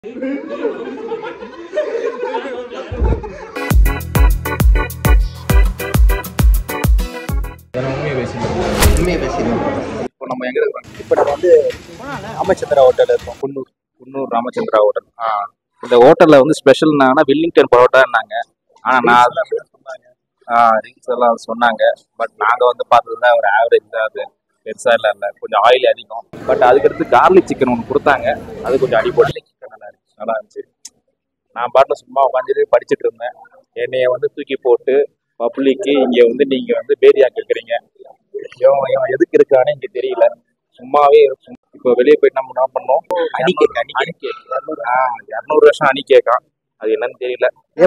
உண்மையை பேசிடுவோம் இப்போ நம்ம எங்க இருக்கோம் இப்போ நம்ம வந்து ராமச்சந்திரா ஹோட்டலில் இருக்கோம் குன்னூர் குன்னூர் ராமச்சந்திரா ஹோட்டல் ஆ இந்த ஹோட்டல்ல வந்து ஸ்பெஷல் என்னன்னா வில்லிங்டன் பரோட்டான்னாங்க ஆனா நான் அதில் ஆ ரீல்ஸ் எல்லாம் சொன்னாங்க பட் நாங்க வந்து பார்த்ததுல ஒரு ஆவரேஜ் தான் அது பெருசா இல்ல இல்ல கொஞ்சம் ஆயில் அதிகம் பட் அதுக்கடுத்து கார்லிக் சிக்கன் ஒன்று கொடுத்தாங்க அது கொஞ்சம் அடிப்படை சிக்கன் நல்லா இருந்துச்சு நல்லா இருந்துச்சு நான் பாட்டில் சும்மா உட்காந்துட்டு படிச்சுட்டு இருந்தேன் என்னைய வந்து தூக்கி போட்டு பப்ளிக்கு இங்க வந்து நீங்க வந்து பேரியா கேட்குறீங்க இவன் இவன் எதுக்கு இருக்கான்னு இங்க தெரியல சும்மாவே இருக்கும் இப்போ வெளியே போயிட்டு நம்ம என்ன பண்ணோம் அணி கேக் அணி அணி கேக் ஆ இரநூறு வருஷம் அணி கேக்கான் அது என்னன்னு தெரியல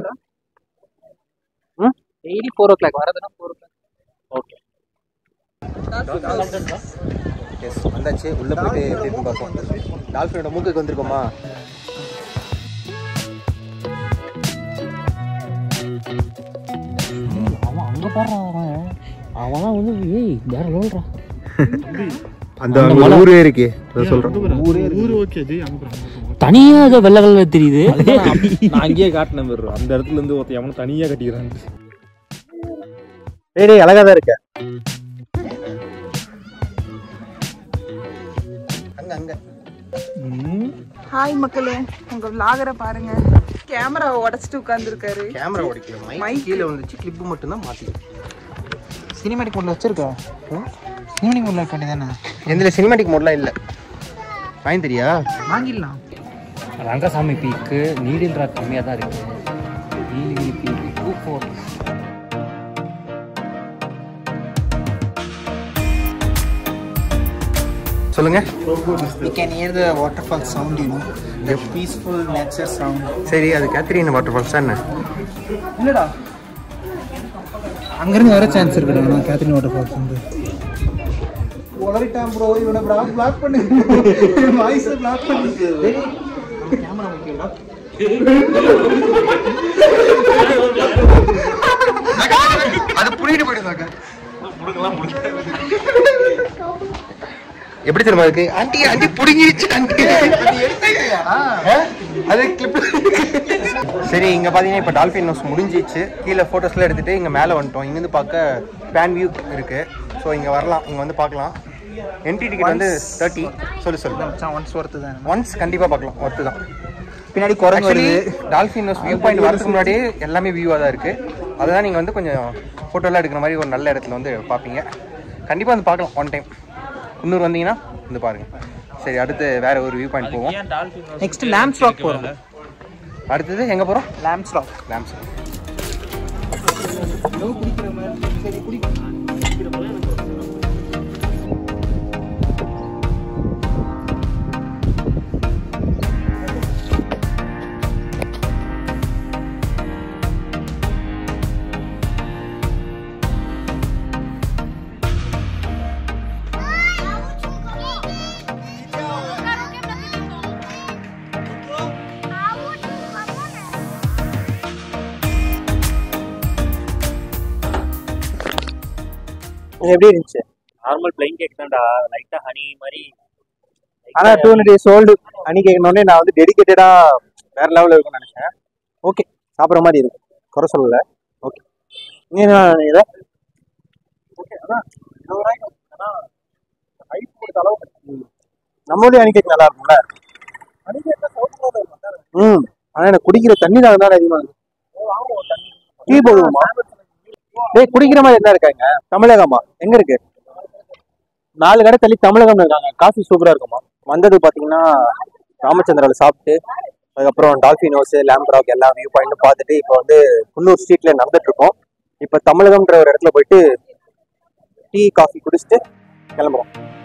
டெய்லி ஃபோர் ஓ கிளாக் வரதுன்னா four o'clock okay yes வந்தாச்சு உள்ளே போயிட்டு எப்படி இருக்குன்னு பார்ப்போம் டால்ஃபினோட மூக்குக்கு வந்திருக்கோமா அவன் அங்கே பாடுறான் அவன் அவன்லாம் வந்து ஏய் வேற லெவல்ரா அந்த அங்க ஊரே இருக்கே அதை சொல்கிறேன் ஊரே தனியாக ஏதோ வெள்ளை வெள்ளை தெரியுது நான் அங்கேயே காட்டினேன் பேர் அந்த இடத்துல இருந்து ஒருத்தன் எவனும் தனியா கட்டிக்கிறான் டேய் டேய் அழகா தான் இருக்க அங்க அங்க ஹாய் மக்களே உங்க விளாகரை பாருங்க கேமராவை உடச்சிட்டு உட்காந்துருக்காரு கேமரா ஓடிக்கல மைக் Mic. கீழே வந்துச்சு கிளிப்பு மட்டும் தான் மாற்றி சினிமேட்டிக் மோட்ல வச்சிருக்கா சினிமேட்டிக் மோட்ல வைக்க வேண்டியதானே எந்தில் சினிமேட்டிக் மோட்லாம் இல்லை வாங்கி தெரியா வாங்கிடலாம் ரங்கசாமி பீக்கு நீடில் ராக் கம்மியாக தான் இருக்கு நீலகிரி பீக்கு டூ ஃபோர் சொல்லுங்க We can hear the waterfall sound, you know, the peaceful nature sound. சரி அது கேத்ரின் வாட்டர் ஃபால்ஸ் என்ன இல்லடா அங்கிருந்து வர சான்ஸ் இருக்குடா கேத்ரின் வாட்டர் ஃபால்ஸ் வந்து உளறிட்டான் ப்ரோ இவனை பிளாக் பிளாக் பண்ணு வாய்ஸை பிளாக் பண்ணு கேமரா முக்கியம்டா அது புடிட்டு போயிடுதாக்க எப்படி தெரியுமா இருக்கு ஆண்டி ஆண்டி புடுங்கிருச்சு ஆண்டி அது கிளிப் சரி இங்க பாத்தீங்கன்னா இப்ப டால்பின் ஹவுஸ் முடிஞ்சிச்சு கீழே போட்டோஸ்லாம் எடுத்துட்டு இங்க மேல வந்துட்டோம் இங்க இருந்து பார்க்க பேன் வியூ இருக்கு ஸோ இங்க வரலாம் இங்க வந்து பார்க்கலாம் என்ட்ரி டிக்கெட் வந்து தேர்ட்டி சொல்லு சொல்லு ஒன்ஸ் ஒர்த்து தான் ஒன்ஸ் கண்டிப்பா பார்க்கலாம் ஒர்த்து தான் பின்னாடி குரங்கு ஆக்சுவலி வருது டால்ஃபின் ஹவுஸ் வியூ பாயிண்ட் வரதுக்கு முன்னாடியே எல்லாமே வியூவாக தான் இருக்கு அதுதான் நீங்கள் வந்து கொஞ்சம் ஃபோட்டோலாம் எடுக்கிற மாதிரி ஒரு நல்ல இடத்துல வந்து பார்ப்பீங்க கண்டிப்பாக வந்து பார்க்கலாம் ஒன் டைம் இன்னொரு வந்தீங்கன்னா வந்து பாருங்க சரி அடுத்து வேற ஒரு வியூ பாயிண்ட் போவோம் நெக்ஸ்ட் லேம்ஸ் ராக் போறோம் அடுத்தது எங்கே போகிறோம் லேம்ஸ் ராக் லேம்ஸ் எப்படி இருந்துச்சு நார்மல் பிளைன் கேக் தான்டா லைட்டா ஹனி மாதிரி ஆனா டூ ஹண்ட்ரட் டேஸ் ஓல்டு அன்னி கேட்கணுன்னே நான் வந்து டெடிக்கேட்டடா வேற லெவலில் இருக்கும்னு நினைச்சேன் ஓகே சாப்பிட்ற மாதிரி இருக்கு குறை சொல்லல ஓகே நீ என்ன நினைக்கிற ஓகே அதான் இருபதாயிரம் ஆனால் ஹைட் கொடுத்த அளவுக்கு நம்மளுடைய அணி கேக் நல்லா இருக்கும்ல அணி கேக் ம் ஆனா எனக்கு குடிக்கிற தண்ணி தான் தான் அதிகமாக இருக்கு டீ போடுவோமா டேய் குடிக்கிற மாதிரி என்ன இருக்காங்க தமிழகமா எங்க இருக்கு நாலு கடை தள்ளி தமிழகம் இருக்காங்க காஃபி சூப்பரா இருக்குமா வந்தது பாத்தீங்கன்னா ராமச்சந்திராவில் சாப்பிட்டு அதுக்கப்புறம் டால்ஃபின் ஹவுஸ் லேம்ப் ராக் எல்லா வியூ பாயிண்ட்டும் பார்த்துட்டு இப்போ வந்து குன்னூர் ஸ்ட்ரீட்ல நடந்துட்டு இருக்கோம் இப்போ தமிழகம்ன்ற ஒரு இடத்துல போயிட்டு டீ காஃபி குடிச்சிட்டு கிளம்புறோம்